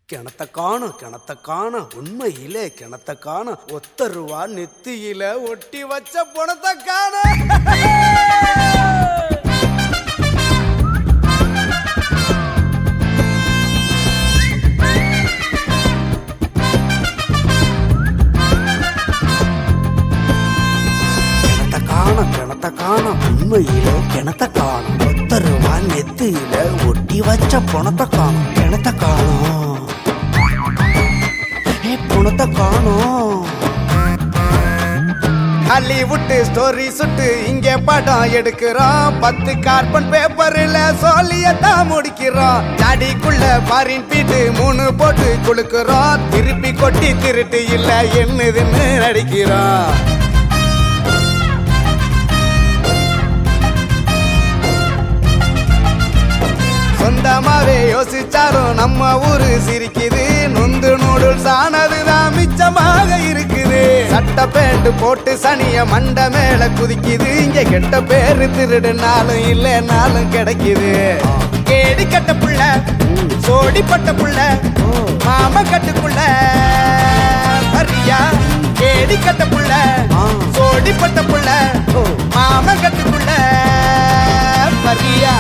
கிணத்த காணும் கிணத்த காணும் உண்மையிலே கிணத்த காணும் ஒத்த ரூபா நெத்தியில ஒட்டி வச்ச பணத்தை காணும் கிணத்த காணும் கிணத்த காணும் உண்மையிலே கிணத்த காணும் ஒத்த ரூபா நெத்தியில ஒட்டி வச்ச பணத்தை காணும் கிணத்த காணும் ஏ பணத்தை காணும் ஹாலிவுட் ஸ்டோரி சுட்டு இங்கே படம் எடுக்கிறோம் பத்து கார்பன் பேப்பர்ல சொல்லியத்தான் முடிக்கிறோம் ஜாடிக்குள்ள பாரின் பீட்டு மூணு போட்டு குளுக்குறோம் திருப்பி கொட்டி திருட்டு இல்ல என்னதுன்னு நடிக்கிறோம் சொந்தமாவே யோசிச்சாலும் நம்ம ஊரு சிரிக்குது நொந்து நூடுல்ஸ் ஆனதுதான் மிச்சமாக இருக்குது சட்ட பேண்ட் போட்டு சனிய மண்ட மேல குதிக்குது இங்க கெட்ட பேரு திருடுனாலும் இல்லைனாலும் கிடைக்குது கேடி கட்ட புள்ள சோடி பட்ட புள்ள மாம கட்டுக்குள்ள வரியா கேடி கட்ட புள்ள சோடி பட்ட புள்ள மாம கட்டுக்குள்ள வரியா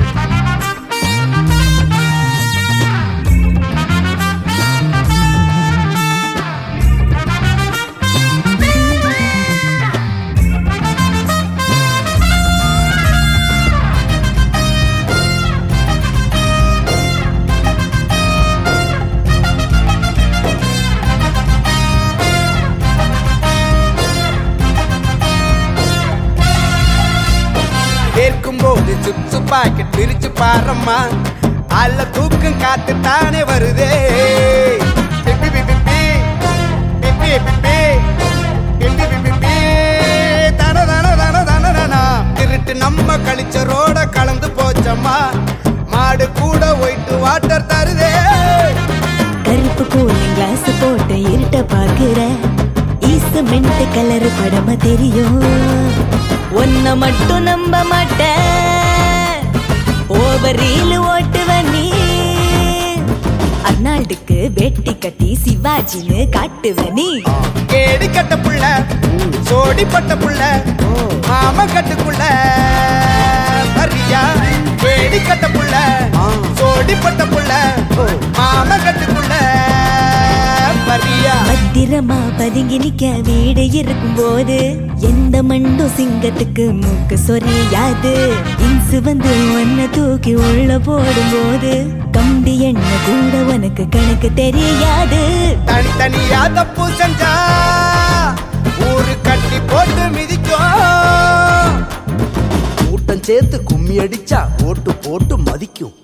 கேட்கும் போது சிப்ஸ் பாக்கெட் பிரிச்சு பாரம்மா அல்ல தூக்கம் காத்து தானே வருதே பிப்பி பிப்பி பி, பிப்பி பிப்பி, பிப்பி பிப்பி பி, தன தன தன தன தன. திருட்டு நம்ம கழிச்சரோட கலந்து போச்சம்மா மாடு கூட ஒயிட்டு வாட்டர் தருதே கருப்பு கூலிங் கிளாஸ் போட்டு இருட்ட பாக்குற ஈஸ்மெண்ட் கலர் படம தெரியும் ஒன்ன மட்டும் நம்ப மாட்டேன் ஓவர் ரீல் ஓட்டுவ நீ அர்னால்டுக்கு வெட்டி கட்டி சிவாஜின்னு காட்டுவ நீ கேடி கட்ட புள்ள சோடி பட்ட புள்ள மாம கட்டுக்குள்ள வரியா கேடி கட்ட புள்ள சோடி பட்ட புள்ள மாம கட்டுக்குள்ள வரியா பத்திரமா பதுங்கி நிக்க வீடு இருக்கும் போது எந்த மண்டும் சிங்கத்துக்கு மூக்கு சொரியாது இன்சு வந்து ஒன்ன தூக்கி உள்ள போடும்போது கம்பி எண்ண கூட உனக்கு கணக்கு தெரியாது தனித்தனியா தப்பு செஞ்சா ஊரு கட்டி போட்டு மிதிக்கும் கூட்டம் சேர்த்து கும்மி அடிச்சா போட்டு போட்டு மதிக்கும்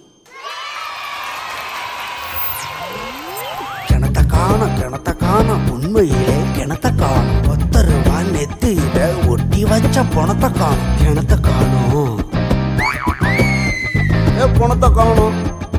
கிணத்த காணும் கிணத்த காணும் உண்மையிலே கிணத்த காணும் ஒத்த ரூபா நெத்தியில ஒட்டி வச்ச பணத்தை காணும் கிணத்த காணும் ஏ பணத்தை காணும்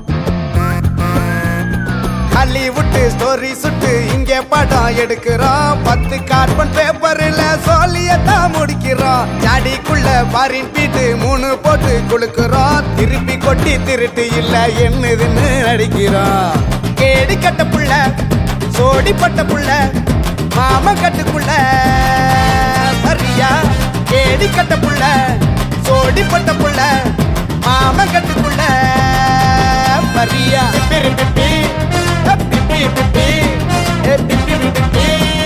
ஹாலிவுட் ஸ்டோரி சுட்டு இங்கே படம் எடுக்கிறோம் பத்து கார்பன் பேப்பர்ல சொல்லியத்தான் முடிக்கிறோம் ஜாடிக்குள்ள பாரின் பீட்டு மூணு போட்டு குளுக்குறோம் திருப்பி கொட்டி திருட்டு இல்ல என்னதுன்னு நடிக்கிறோம் கேடி கட்ட புள்ள சோடி பட்ட புள்ள மாம கட்டுக்குள்ள வரியா கேடி கட்ட புள்ள சோடி பட்ட புள்ள மாம கட்டுக்குள்ள வரியா பிப்பி பிப்பி பிப்பி பிப்பி ஏ பிப்பி பிப்பி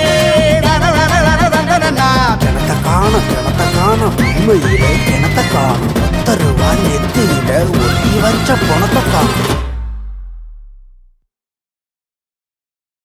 கிணத்த காணும் கிணத்த காணும் உண்மையிலே கிணத்த காணும் ஒத்த ரூபா நெத்தியில ஒட்டி வச்ச பணத்தை காணும்